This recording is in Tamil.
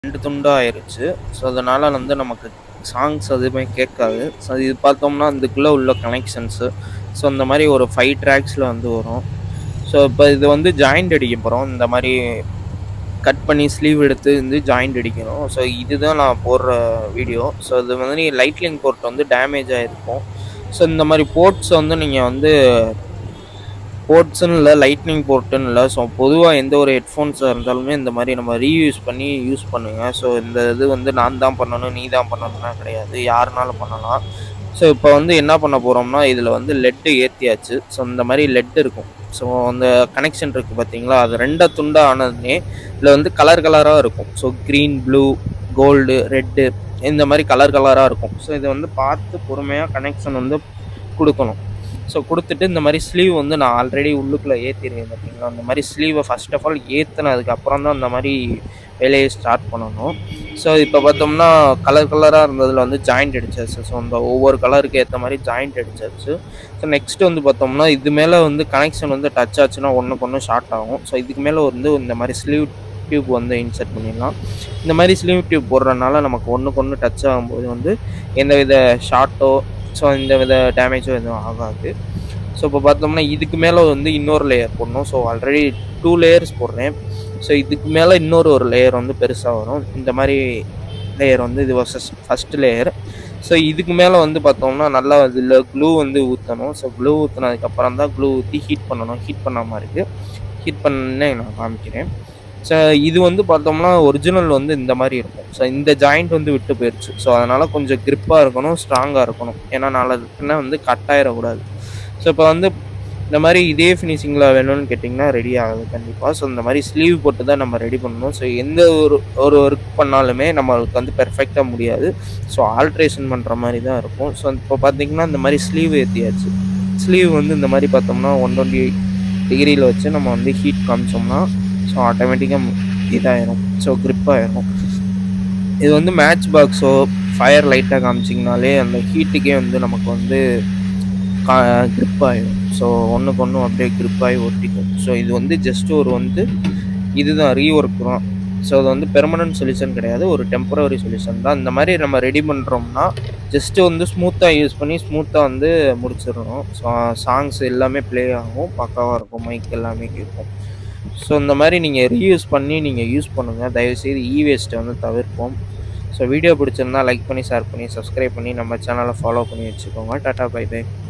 2 துண்டா ஆயிருச்சு. ஸோ, அதனால வந்து நமக்கு சாங்ஸ் எதுவுமே கேட்காது. ஸோ, இது பார்த்தோம்னா இதுக்குள்ள உள்ள கனெக்ஷன்ஸு. ஸோ, இந்த மாரி ஒரு 5 ட்ராக்ஸ்ல வந்து வரும். ஸோ, இப்ப இது வந்து ஜாயிண்ட் அடிக்க போறோம். இந்த மாரி கட் பண்ணி ஸ்லீவ் எடுத்து வந்து ஜாயிண்ட் அடிக்கணும். ஸோ, இதுதான் நான் போடுற வீடியோ. ஸோ, இது வந்து லைட்னிங் போர்ட் வந்து டேமேஜ் ஆயிருக்கும். ஸோ, இந்த மாரி போர்ட்ஸ் வந்து நீங்க வந்து போர்ட்ஸ்ன்னு இல்ல, லைட்னிங் போர்ட்டுன்னு இல்ல. ஸோ, பொதுவா எந்த ஒரு ஹெட்ஃபோன்ஸா இருந்தாலுமே இந்த மாரி நம்ம ரீயூஸ் பண்ணி யூஸ் பண்ணுங்க. ஸோ, இந்த இது வந்து நான் தான் பண்ணணும், நீ தான் பண்ணணும்லாம் கிடையாது. யாருனாலும் பண்ணலாம். ஸோ, இப்ப வந்து என்ன பண்ண போறோம்னா, இதுல வந்து லெட் ஏத்தியாச்சு. ஸோ, இந்த மாரி லெட் இருக்கும். ஸோ, அந்த கனெக்ஷன் இருக்கு பார்த்தீங்களா? அது 2 துண்டா ஆனதுமே, இதுல வந்து கலர் கலரா இருக்கும். So, green, blue, gold, red இந்த மாரி கலர் கலரா இருக்கும். ஸோ, இத வந்து பார்த்து பொறுமையா கனெக்ஷன் வந்து குடுக்கணும். ஸோ, குடுத்துட்டு இந்த மாரி ஸ்லீவ் வந்து நான் ஆல்ரெடி உள்ளுக்குள்ள ஏத்திருக்கேன் பார்த்தீங்களா? அந்த மாரி ஸ்லீவ ஃபர்ஸ்ட் ஆஃப் ஆல் ஏத்துனதுக்கு அப்புறம் தான் இந்த மாரி வேலைய ஸ்டார்ட் பண்ணணும். ஸோ, இப்ப பார்த்தோம்னா கலர் கலரா இருந்ததுல வந்து ஜாயிண்ட் அடிச்சாச்சு. ஸோ, அந்த ஒவ்வொரு கலருக்கு ஏத்த மாரி ஜாயிண்ட் அடிச்சாச்சு. ஸோ, நெக்ஸ்ட் வந்து பார்த்தோம்னா, இது மேல வந்து கனெக்ஷன் வந்து டச் ஆச்சுன்னா ஒண்ணுக்கு ஒண்ணு ஷார்ட் ஆகும். ஸோ, இதுக்கு மேல வந்து இந்த மாரி ஸ்லீவ் டியூப் வந்து இன்சர்ட் பண்ணிடலாம். இந்த மாரி ஸ்லீவ் டியூப் போடுறனால நமக்கு ஒண்ணுக்கு ஒண்ணு டச் ஆகும்போது வந்து எந்தவித ஷார்ட்டோ, ஸோ, எந்தவித டேமேஜோ எதுவும் ஆகாது. ஸோ, இப்ப பார்த்தோம்னா இதுக்கு மேல வந்து இன்னொரு லேயர் போடணும். ஸோ, ஆல்ரெடி 2 லேயர்ஸ் போடுறேன். ஸோ, இதுக்கு மேல இன்னொரு ஒரு லேயர் வந்து பெருசா வரும். இந்த மாரி லேயர் வந்து இது ஃபர்ஸ்ட் ஃபர்ஸ்ட் லேயர். ஸோ, இதுக்கு மேல வந்து பார்த்தோம்னா நல்லா இதுல க்ளூ வந்து ஊத்தணும். ஸோ, க்ளூ ஊத்துனதுக்கு அப்புறம் தான் க்ளூ ஊத்தி ஹீட் பண்ணணும். ஹீட் பண்ணாம இருக்கு. ஹீட் பண்ணோனே நான் காமிக்கிறேன். ஸோ, இது வந்து பார்த்தோம்னா ஒரிஜினல் வந்து இந்த மாரி இருக்கும். ஸோ, இந்த ஜாயிண்ட் வந்து விட்டு போயிருச்சு. ஸோ, அதனால கொஞ்சம் கிரிப்பா இருக்கணும், ஸ்ட்ராங்கா இருக்கணும். ஏன்னா நாள பின்ன வந்து கட் ஆயிறக்கூடாது. ஸோ, இப்ப வந்து இந்த மாரி இதே ஃபினிஷிங்ல வேணும்னு கேட்டீங்கன்னா ரெடி ஆகுது கண்டிப்பா. ஸோ, இந்த மாரி ஸ்லீவ் போட்டு தான் நம்ம ரெடி பண்ணணும். ஸோ, எந்த ஒரு ஒரு ஒர்க் பண்ணாலுமே நம்மளுக்கு வந்து பெர்ஃபெக்ட்டா முடியாது. ஸோ, ஆல்ட்ரேஷன் பண்ற மாரி தான் இருக்கும். ஸோ, இப்ப பார்த்தீங்கன்னா இந்த மாரி ஸ்லீவ் ஏத்தியாச்சு. ஸ்லீவ் வந்து இந்த மாரி பார்த்தோம்னா 120 டிகிரில வச்சு நம்ம வந்து ஹீட் காமிச்சோம்னா, ஸோ, ஆட்டோமேட்டிக்கா இதாயிரும். ஸோ, கிரிப் ஆயிரும். இது வந்து மேட்ச் பாக்ஸோ, ஃபயர் லைட்டா காமிச்சீங்கனாலே அந்த ஹீட்டுக்கே வந்து நமக்கு வந்து கா கிரிப் ஆயிரும். ஸோ, ஒண்ணுக்கு ஒண்ணு அப்படியே கிரிப் ஆயி ஒட்டிக்கும். ஸோ, இது வந்து ஜஸ்ட் ஒரு வந்து இதுதான் ரீவொர்க் தான். ஸோ, அது வந்து பெர்மனன்ட் சொல்யூஷன் கிடையாது. ஒரு டெம்பரரி சொல்யூஷன் தான். இந்த மாரி நம்ம ரெடி பண்றோம்னா, ஜஸ்ட் வந்து ஸ்மூத்தா யூஸ் பண்ணி ஸ்மூத்தா வந்து முடிச்சிரணும். ஸோ, சாங்ஸ் எல்லாமே ப்ளே ஆகும். பக்காவா இருக்கும். மைக் எல்லாமே கேட்கும். ஸோ, இந்த மாரி நீங்க ரீயூஸ் பண்ணி நீங்க யூஸ் பண்ணுங்க. தயவுசெய்து இ வேஸ்ட்ட வந்து தவிர்ப்போம். ஸோ, வீடியோ பிடிச்சிருந்தா லைக் பண்ணி, ஷேர் பண்ணி, சப்ஸ்கிரைப் பண்ணி நம்ம சேனல ஃபாலோ பண்ணி வச்சுக்கோங்க. டாடா பை பை.